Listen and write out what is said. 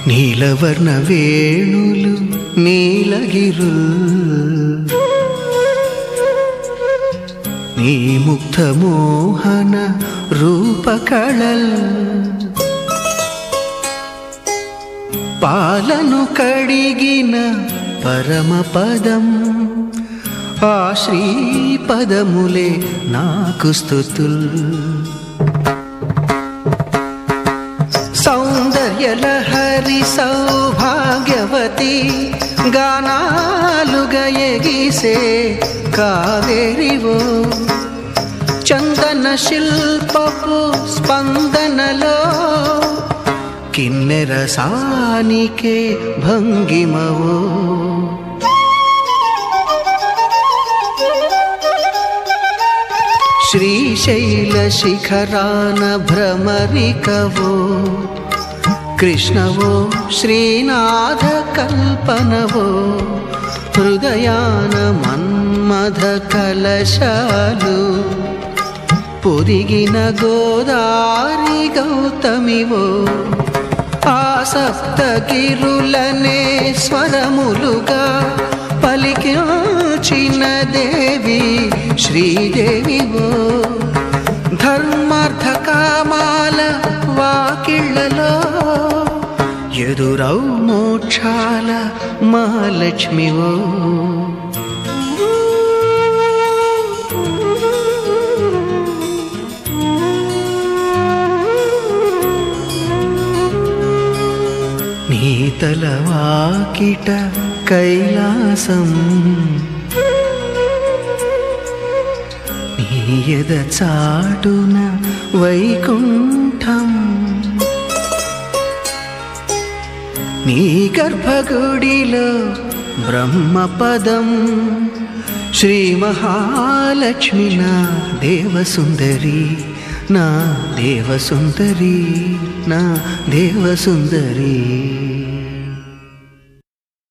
నీలవర్ణ వేణులు నీలగిరుల్ నీ ముక్త మోహన రూపకళల్ పాలను కడిగిన పరమపదం ఆ శ్రీపదములే నాకు స్థుతుల్ సౌందర్యలహరి సౌభాగ్యవతి గానాలుగా ఎగిసే కావేరివో చందన శిల్పపు స్పందనలో కిన్నెర సానికే భంగిమవో శ్రీశైల శిఖరాన భ్రమరికవో కృష్ణవో శ్రీనాథ కల్పనవో హృదయాన మన్మథ కలశాలు పొదిగిన గోదారి గౌతమివో ఆ సప్తగిరులనే స్వరములుగా పలికించిన దేవి శ్రీదేవివో ధర్మార్థ కామాల వాకిళ్ళలో ఎదురౌ మోక్షాల మహాలక్ష్మివో నీ తలవాకిట కైలాసం నీ ఎద చాటున వైకుంఠం నీ గర్భగుడిలో బ్రహ్మపదం శ్రీ మహాలక్ష్మి నా దేవసుందరి నా దేవసుందరి నా దేవసుందరి